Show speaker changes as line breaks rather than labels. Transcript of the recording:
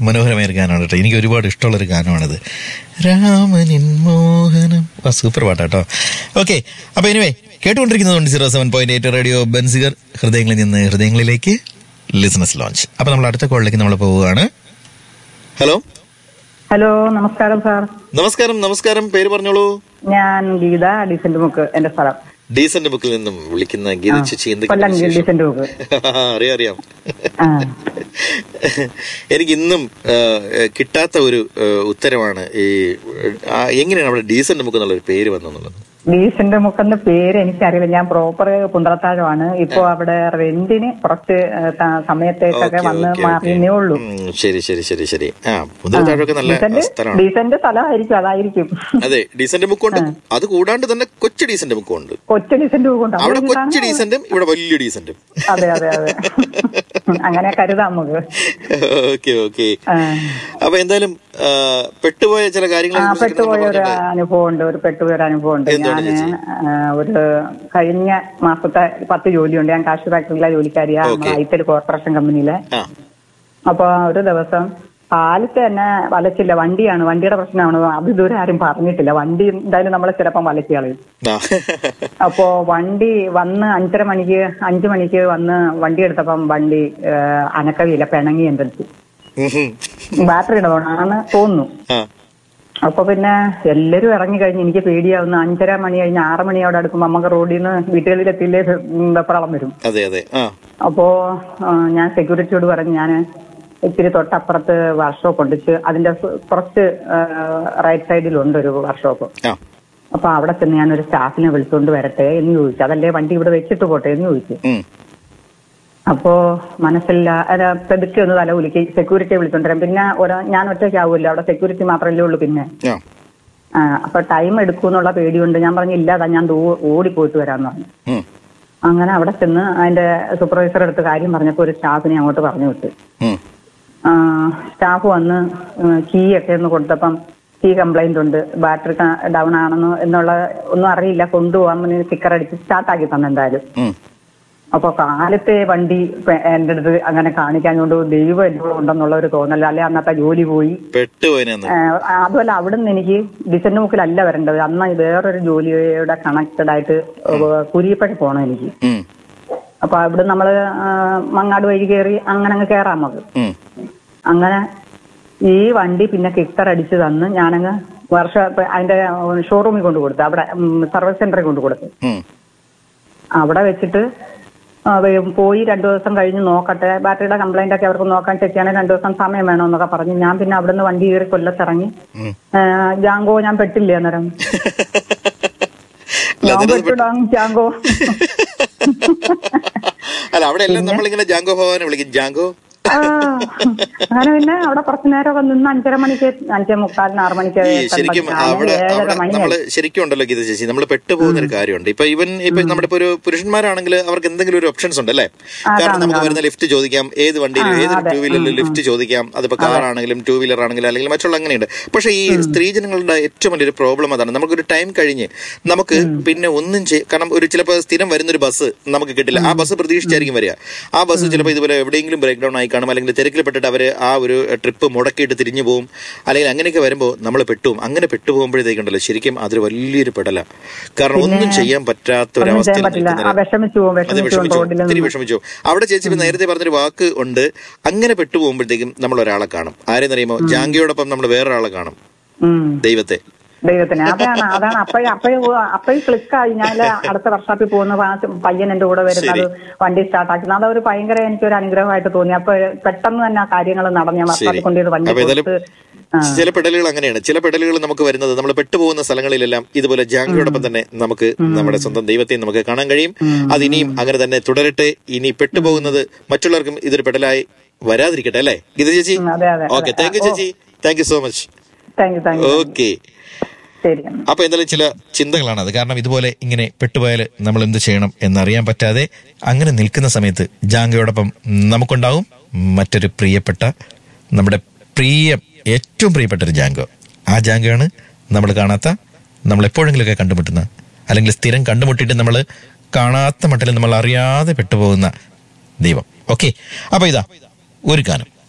മനോഹരമായ ഒരു ഗാനമാണ് കേട്ടോ എനിക്ക് ഒരുപാട് ഇഷ്ടമുള്ളൊരു ഗാനമാണിത് രാമനിൻ മോഹനം ആ സൂപ്പർ പാട്ടാട്ടോ ഓക്കെ അപ്പൊ എനിവേ കേട്ടുകൊണ്ടിരിക്കുന്നത് zero seven point eight radio Benziger ഹൃദയങ്ങളിൽ നിന്ന് ഹൃദയങ്ങളിലേക്ക് ലിസണസ് ലോഞ്ച് അപ്പൊ നമ്മൾ അടുത്ത കോളിലേക്ക് നമ്മൾ പോവുകയാണ് ഹലോ
ഹലോ നമസ്കാരം സാർ
നമസ്കാരം നമസ്കാരം പേര് പറഞ്ഞോളൂ
ഞാൻ ഗീത ഡീസന്റ് മുക്ക് എന്റെ സ്ഥലം
ഡീസന്റ് ബുക്കിൽ നിന്നും വിളിക്കുന്ന ഗീത ചേച്ചി
കൊല്ലം
എന്തൊക്കെയാണ് വിശേഷം?
ഡീസന്റ് മുക്ക്
അറിയാം അറിയാം
ആ
എനിക്ക് ഇന്നും ആ, കിട്ടാത്ത ഒരു ആ, ഉത്തരവാണ് ഈ ആ, എങ്ങനെയാണ് അവിടെ ഡീസന്റ് ബുക്ക് എന്നുള്ള ഒരു പേര് വന്നെന്നുള്ളത്
ഡീസന്റ് മുക്കെന്ന പേര് എനിക്കറിയില്ല ഞാൻ പ്രോപ്പർ കുന്തളത്താഴമാണ് ഇപ്പോ അവിടെ റെന്റിന് കുറച്ച് ഏ, ത- സമയത്തേക്കൊക്കെ
ഓക്കേ,
വന്ന്
ഓക്കേ,
മാറിയേ ഉള്ളൂ
ഉം, ശരി ശരി ശരി ശരി ആ മുതലത്താഴൊക്കെ നല്ല
ഡീസന്റ്
സ്ഥലമാണ്
ഡീസന്റ് സ്ഥലമായിരിക്കും അതായിരിക്കും
അതെ ഡീസന്റ് ബുക്ക് ഉണ്ട് അത് കൂടാണ്ട് തന്നെ കൊച്ചു ഡീസന്റ് ബുക്കും ഉണ്ട്
കൊച്ചു ഡീസന്റ് മുക്കുണ്ട്
അവിടെ കൊച്ചു ഡീസന്റും ഇവിടെ വലിയ ഡീസന്റും
അതെ അതെ അതെ അങ്ങനെ കരുതാം നമുക്ക്
ഓക്കെ ഓക്കെ
ആ.
അപ്പൊ എന്തായാലും ആ, പെട്ടുപോയ ചില കാര്യങ്ങൾ
ആ പെട്ടുപോയ ഒരു അനുഭവം ഉണ്ട് ഒരു പെട്ടുപോയ ഒരു അനുഭവം ഉണ്ട്
എന്താണ്
ഞാൻ ഒരു കഴിഞ്ഞ മാസത്തെ പത്ത് ജോലിയുണ്ട് ഞാൻ കാശ് ഫാക്ടറിയിലെ ജോലിക്കാരിയാ
Okay.
ഐറ്റൽ കോർപ്പറേഷൻ കമ്പനിയിലെ
ആ
അപ്പൊ ഒരു ദിവസം കാലത്ത് തന്നെ വലച്ചില്ല വണ്ടിയാണ് വണ്ടിയുടെ പ്രശ്നമാണ് അത് ഇതുവരെ ആരും പറഞ്ഞിട്ടില്ല വണ്ടി എന്തായാലും നമ്മളെ ചിലപ്പം വലച്ചു കളയും
ആ.
അപ്പോ വണ്ടി വന്ന് അഞ്ചര മണിക്ക് അഞ്ചു മണിക്ക് വന്ന് വണ്ടി എടുത്തപ്പം വണ്ടി ഏഹ്, അനക്കവിയില്ല പിണങ്ങി എന്റെ അടുത്ത്
ഉഹും.
ബാറ്ററിയുടെ വേണമെന്ന് തോന്നുന്നു
ആ
അപ്പൊ പിന്നെ എല്ലാരും ഇറങ്ങി കഴിഞ്ഞ് എനിക്ക് പേടിയാവുന്ന അഞ്ചര മണി കഴിഞ്ഞ് ആറ് മണിയോടെ അടുക്കുമ്പോ നമുക്ക് റോഡിൽ നിന്ന് വീട്ടുകളിലെത്തിയില്ലേ വെപ്രളം വരും
അതെ അതെ ആ
അപ്പോ ആ, ഞാൻ സെക്യൂരിറ്റിയോട് പറഞ്ഞു ഞാൻ ഇച്ചിരി തൊട്ടപ്പുറത്ത് വർക്ക്ഷോപ്പ് ഉണ്ട് ഇച്ചിരി അതിന്റെ സു- കുറച്ച് റൈറ്റ് സൈഡിലുണ്ട് ഒരു വർക്ക്ഷോപ്പ്
ആ
അപ്പൊ അവിടെ ചെന്ന് ഞാൻ ഒരു സ്റ്റാഫിനെ വിളിച്ചുകൊണ്ട് വരട്ടെ എന്ന് ചോദിച്ചു അതല്ലേ വണ്ടി ഇവിടെ വെച്ചിട്ട് പോട്ടെ എന്ന് ചോദിച്ചു
ഉം.
അപ്പോ മനസ്സില്ല അല്ല പെതുക്കെ ഒന്ന് തല കുലുക്കി സെക്യൂരിറ്റിയെ വിളിച്ചോണ്ടിരാം പിന്നെ ഒരാ ഞാൻ ഒറ്റയ്ക്കാവൂല്ലോ അവിടെ സെക്യൂരിറ്റി മാത്രമല്ലേ ഉള്ളൂ പിന്നെ
ആ
ആ, അപ്പൊ ടൈം എടുക്കൂന്നുള്ള പേടിയുണ്ട് ഞാൻ പറഞ്ഞു ഇല്ലാതാ ഞാൻ ദൂ- ഓടിപ്പോയിട്ട് വരാന്ന് പറഞ്ഞു
ഉം.
അങ്ങനെ അവിടെ ചെന്ന് അതിന്റെ സൂപ്പർവൈസർ എടുത്ത് കാര്യം പറഞ്ഞപ്പോ ഒരു സ്റ്റാഫിനെ അങ്ങോട്ട് പറഞ്ഞു വിട്ടു
ഉം.
ആ, സ്റ്റാഫ് വന്ന് കീ ഒക്കെ ഒന്ന് കൊടുത്തപ്പം കീ കംപ്ലൈന്റ് ഉണ്ട് ബാറ്ററി ഡൗൺ ആണെന്നോ എന്നുള്ള ഒന്നും അറിയില്ല കൊണ്ടുപോകാൻ സ്റ്റിക്കർ അടിച്ച് സ്റ്റാർട്ടാക്കി തന്നെ എന്തായാലും
ഉം.
അപ്പൊ കാലത്തെ വണ്ടി പെ- എന്റെ അടുത്ത് അങ്ങനെ കാണിക്കാഞ്ഞുകൊണ്ട് ദൈവം എന്നോട് ഉണ്ടെന്നുള്ള ഒരു തോന്നൽ അല്ലെ അന്നത്തെ ജോലി പോയി
പെട്ടുപോയനെന്ന്
ഏഹ് അതുമല്ല അവിടുന്ന് എനിക്ക് ഡിസൈൻ മുക്കിലല്ല വരേണ്ടത് അന്ന് വേറൊരു ജോലിയുടെ കണക്റ്റഡ് ആയിട്ട് കുരിയപ്പഴ പോകണം എനിക്ക്
ഉം.
അപ്പൊ അവിടെ നമ്മള് ആ, മങ്ങാട് വഴി കയറി അങ്ങനെ അങ്ങ് കയറാം നമുക്ക്
ഉം.
അങ്ങനെ ഈ വണ്ടി പിന്നെ കിക്കർ അടിച്ച് തന്ന് ഞാനങ്ങ് വർഷ അതിന്റെ ഷോറൂമിൽ കൊണ്ട് കൊടുത്തു അവിടെ സർവീസ് സെന്ററിൽ കൊണ്ട് കൊടുത്തു
ഉം.
അവിടെ വെച്ചിട്ട് ആ, വേ- പോയി രണ്ടു ദിവസം കഴിഞ്ഞ് നോക്കട്ടെ ബാറ്ററിയുടെ കംപ്ലൈന്റ് ഒക്കെ അവർക്ക് നോക്കാൻ ചെക്ക് ചെയ്യണേ രണ്ടു ദിവസം സമയം വേണമെന്നൊക്കെ പറഞ്ഞു ഞാൻ പിന്നെ അവിടുന്ന് വണ്ടി കയറി കൊല്ലത്തിറങ്ങി
ഉം.
ആ, ജാങ്കോ ഞാൻ പെട്ടില്ലേ അന്നേരം
അല്ല,
ഞാൻ
അതിനകത്ത്
പെട്ടിടാ ജാങ്കോ
അല്ല അവിടെ എല്ലാം നമ്മളിങ്ങനെ ജാങ്കോ ഭവാനെ വിളിക്കും ജാങ്കോ
ആ, അങ്ങനെ പിന്നെ അവിടെ കുറച്ചു നേരമൊക്കെ നിന്ന് അഞ്ചര മണിക്ക് അഞ്ചേ മുക്കാലിന് ആറ് മണിക്ക്
ഈ
എത്താൻ
ശരിക്കും
പറ്റും.
അവിടെ
ഏഴര
അവിടെ
മണിയായി.
നമ്മള് ശരിക്കും ഉണ്ടല്ലോ ഗീത ചേച്ചി നമ്മൾ പെട്ടുപോകുന്ന ഒരു കാര്യമുണ്ട് ഇപ്പൊ ഇവൻ ഇപ്പൊ നമ്മുടെ ഇപ്പൊ ഒരു പുരുഷന്മാരാണെങ്കിൽ അവർക്ക് എന്തെങ്കിലും ഒരു ഓപ്ഷൻസ് ഉണ്ട് അല്ലേ കാരണം നമുക്ക് വരുന്ന ലിഫ്റ്റ് ചോദിക്കാം ഏത് വണ്ടിയിലും ഏത് ടൂ വീലറിലും ലിഫ്റ്റ് ചോദിക്കാം അതിപ്പോ കാർ ആണെങ്കിലും ടൂ വീലർ ആണെങ്കിലും അല്ലെങ്കിൽ മറ്റുള്ള അങ്ങനെയുണ്ട് പക്ഷേ ഈ സ്ത്രീജനങ്ങളുടെ ഏറ്റവും വലിയൊരു പ്രോബ്ലം അതാണ് നമുക്കൊരു ടൈം കഴിഞ്ഞ് നമുക്ക് പിന്നെ ഒന്നും ചെയ്യ കാരണം ഒരു ചിലപ്പോൾ സ്ഥിരം വരുന്ന ഒരു ബസ് നമുക്ക് കിട്ടില്ല ആ ബസ് പ്രതീക്ഷിച്ചായിരിക്കും വരിക ആ ബസ് ചിലപ്പോൾ ഇതുപോലെ എവിടെയെങ്കിലും ബ്രേക്ക് ഡൗൺ ആയി കാണും അല്ലെങ്കിൽ തിരക്കിൽപ്പെട്ടിട്ട് അവർ ആ ഒരു ട്രിപ്പ് മുടക്കിയിട്ട് തിരിഞ്ഞു പോകും അല്ലെങ്കിൽ അങ്ങനെയൊക്കെ വരുമ്പോൾ നമ്മൾ പെട്ടുപോകും അങ്ങനെ പെട്ടുപോകുമ്പോഴത്തേക്കുണ്ടല്ലോ ശരിക്കും അതൊരു വലിയൊരു പെടല കാരണം ഒന്നും ചെയ്യാൻ പറ്റാത്ത ഒരു
ഒന്നും ചെയ്യാൻ
അവസ്ഥയിൽ
പറ്റില്ല ആ
നിൽക്കുന്ന
വിഷമിച്ചു പോകും
അത്
വിഷമിച്ചു പോകും
വിഷമിച്ചു
റോഡിൽ
ഒത്തിരി വിഷമിച്ചു അവിടെ ചേച്ചി ഇപ്പൊ നേരത്തെ പറഞ്ഞൊരു വാക്ക് ഉണ്ട് അങ്ങനെ പെട്ടുപോകുമ്പോഴത്തേക്കും നമ്മൾ ഒരാളെ കാണും ആരെന്നറിയുമോ ജാങ്കിയോടൊപ്പം നമ്മൾ വേറൊരാളെ കാണും
ഉം
ദൈവത്തെ
ദൈവത്തിന് അതാണ് അതാണ് അപ്പഴ അപ്പഴ അപ്പഴ ക്ലിക്കായി ഞാൻ അടുത്ത വർഷാപ്പിൽ പോകുന്ന ആ പയ്യൻ എന്റെ കൂടെ വരുന്നത് വണ്ടി സ്റ്റാർട്ടാക്കുന്നത് അതൊരു ഭയങ്കര എനിക്കൊരു അനുഗ്രഹമായിട്ട് തോന്നി അപ്പൊ പെട്ടെന്ന് തന്നെ ആ കാര്യങ്ങൾ നടന്നു ഞാൻ വർഷാപ്പിൽ കൊണ്ടുപോയി വണ്ടി
അപ്പൊ ഏതായാലും
കൊടുത്ത് ആ.
ചില പെടലുകൾ അങ്ങനെയാണ് ചില പെടലുകൾ നമുക്ക് വരുന്നത് നമ്മൾ പെട്ടുപോകുന്ന സ്ഥലങ്ങളിലെല്ലാം ഇതുപോലെ ജാങ്കിയോടൊപ്പം തന്നെ നമുക്ക് നമ്മുടെ സ്വന്തം ദൈവത്തെ നമുക്ക് കാണാൻ കഴിയും അത് ഇനിയും അങ്ങനെ തന്നെ തുടരട്ടെ ഇനി പെട്ടുപോകുന്നത് മറ്റുള്ളവർക്കും ഇതൊരു പെടലായി വരാതിരിക്കട്ടെ അല്ലേ ഇത് ചേച്ചി
ഉം, അതെ, അതെ,
ഓക്കെ
അതെ.
താങ്ക് യു ചേച്ചി thank you so much
thank you thank you
okay
ശരി
അപ്പൊ എന്തായാലും ചില ചിന്തകളാണ് അത് കാരണം ഇതുപോലെ ഇങ്ങനെ പെട്ടുപോയാൽ നമ്മൾ എന്ത് ചെയ്യണം എന്നറിയാൻ പറ്റാതെ അങ്ങനെ നിൽക്കുന്ന സമയത്ത് ജാങ്കയോടൊപ്പം നമുക്കുണ്ടാവും മറ്റൊരു പ്രിയപ്പെട്ട നമ്മുടെ പ്രിയ ഏറ്റവും പ്രിയപ്പെട്ട ഒരു ജാങ്കോ ആ ജാങ്കയാണ് നമ്മൾ കാണാത്ത നമ്മൾ എപ്പോഴെങ്കിലുമൊക്കെ കണ്ടുമുട്ടുന്ന അല്ലെങ്കിൽ സ്ഥിരം കണ്ടുമുട്ടിയിട്ട് നമ്മൾ കാണാത്ത മട്ടിൽ നമ്മൾ അറിയാതെ പെട്ടുപോകുന്ന ദൈവം ഓക്കെ അപ്പൊ ഇതാ ഒരു ഗാനം